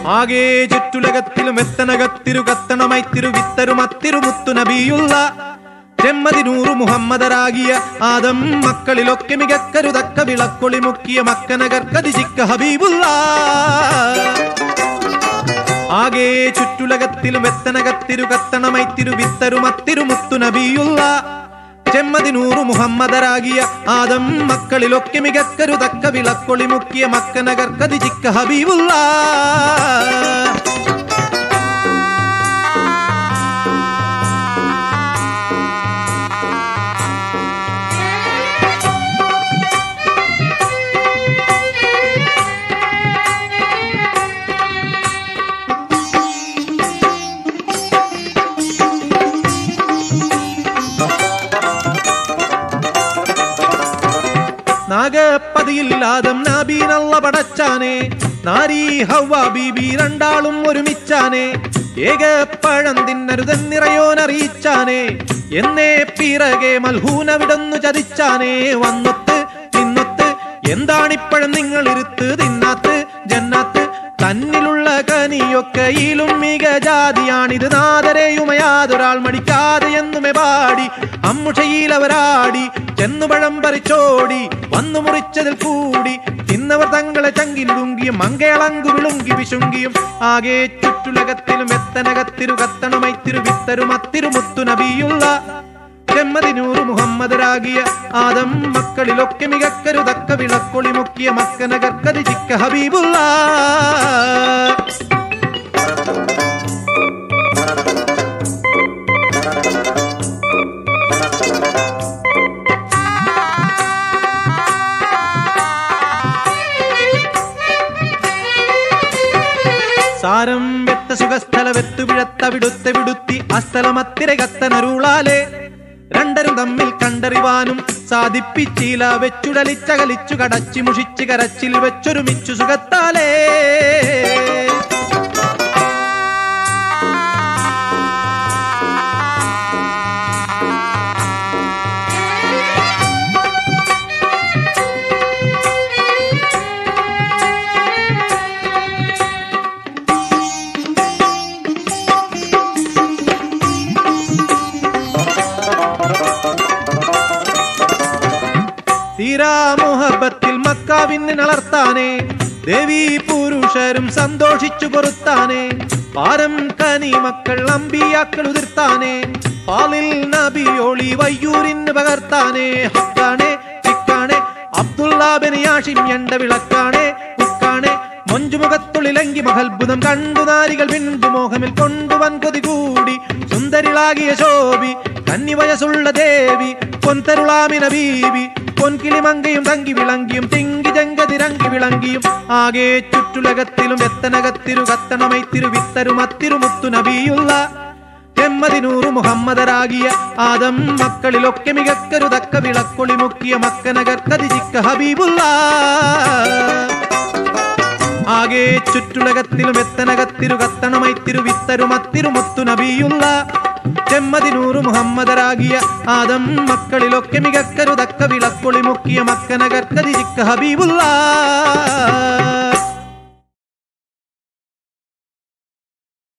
ആകെ ചുറ്റുലകത്തിലും എത്തനകത്തിരു കത്തണമൈത്തിരു വിത്തരുമത്തിരു മുത്തു നബിയുള്ള ചെമ്മതിനൂറ് മുഹമ്മദരാകിയ ആദം മക്കളിലൊക്കെ മികക്കരുതക്ക വിളക്കൊളി മുക്കിയ മക്കനകർക്കതിജിക്ക ഹബീബുള്ള ആകെ ചുറ്റുലകത്തിലും എത്തനകത്തിരു കത്തണമൈത്തിരു വിത്തരുമത്തിരു മുത്തു നബിയുള്ള ചെമ്മതിനൂറ് മുഹമ്മദരാകിയ ആദം മക്കളിലൊക്കെ മികക്കരുതക്ക വിളക്കൊളി മുക്കിയ മക്കനകർക്കതിജിക്ക ഹബീബുള്ള നാഗപ്പതിയില്ലാതം നാബീനല്ല പടച്ചാനെ നാരീ ഹവ്വ ബീബി രണ്ടാളും ഒരുമിച്ചാനെ ഏകപ്പഴം തിന്നരുതെന്നിറയോനറിയിച്ചാനെ എന്നേ പിറകെ മൽഹൂനവിടന്നു ചതിച്ചാനെ വന്നൊത്ത് തിന്നൊത്ത് എന്താണിപ്പഴം നിങ്ങൾ ഇരുത്ത് തിന്നാത്ത് ജന്നാത്ത് തന്നിലുള്ള കനിയൊക്കെയിലും മിക ജാതിയാണിത് നാദരെയുമയാതൊരാൾ മടിക്കാതെ എന്നുമെ പാടി അമ്മുഷയിൽ അവരാടി ചെന്നുപഴം പറിച്ചോടി വന്നു മുറിച്ചതിൽ കൂടി തിന്നവർ തങ്ങളെ ചങ്കിൽ ലുങ്കിയും മങ്കേളങ്കു വിളുങ്കി വിശുങ്കിയും ആകെ ചുറ്റുലകത്തിലും എത്തനകത്തിരു കത്തണമൈത്തിരു വിത്തരുമത്തിരു മുത്തു നബിയുള്ള ചെമ്മതിനൂറ് മുഹമ്മദരാകിയ ആദം മക്കളിലൊക്കെ മികക്കരുതക്ക വിളക്കൊളി മുക്കിയ മക്കനകർക്കതി ചിക്ക ഹബീബുള്ള സാരം വെത്ത സുഖസ്ഥല വെത്തു പിഴത്ത വിടുത്ത വിടുത്തി അസ്ഥലമത്തിര കത്തനരുളാലെ രണ്ടരും തമ്മിൽ കണ്ടറിവാനും സാധിപ്പിച്ചില വെച്ചുടലിച്ചകലിച്ചു കടച്ചി മുഷിച്ച് കരച്ചിൽ വെച്ചൊരുമിച്ചു സുഖത്താലേ തീരാമോഹബത്തിൽ മക്കാവിന്ന് നളർത്താനേ ദേവി പുരുഷരും സന്തോഷിച്ചു പൊറുത്താനേ പാരം കനി മക്കൾ അമ്പിയാക്കൾ ഉതിർത്താനേ പാലിൽ നബിയോളി വയ്യൂരിന് പകർത്താനേ ഹക്കാണേ ചിക്കാണേ അബ്ദുല്ലാബിനിയാഷിം എണ്ട വിളക്കാണേ ഉക്കാണേ മൊഞ്ചുമുഖത്തുള്ളിലെങ്കി മഹത്ഭുതം കണ്ടു നാരികൾ പിണ്ടു മോഹമിൽ കൊണ്ടുവൻ കൊതി കൂടി സുന്ദരിളാകിയ ശോഭി കന്നി വയസ്സുള്ള ദേവി പൊൻതരുളാമിന ബീവി പൊൻകിളിമങ്കയും തങ്കി വിളങ്കിയും തിങ്കി ജങ്കതിരങ്കി വിളങ്കിയും ആകെ ചുറ്റുലകത്തിലും എത്തനകത്തിരു കത്തണമൈത്തിരു വിത്തരും അത്തിരു മുത്തു നബിയുള്ള എമ്മതിനൂറ് മുഹമ്മദരാകിയ ആദം മക്കളിലൊക്കെ മികക്കരുതക്ക വിളക്കൊളി മുക്കിയ മക്കനകർക്കതിജിക്ക ഹബീബുള്ള ആകെ ചുറ്റുലകത്തിലും എത്തനകത്തിരു കത്തണമൈത്തിരു വിത്തരും അത്തിരു മുത്തു നബിയുള്ള ചെമ്മതിനൂറ് മുഹമ്മദരാകിയ ആദം മക്കളിലൊക്കെ മികക്കരുതക്ക വിളക്കൊളി മുക്കിയ മക്കനകർക്കതിജിക്ക ഹബീബുള്ള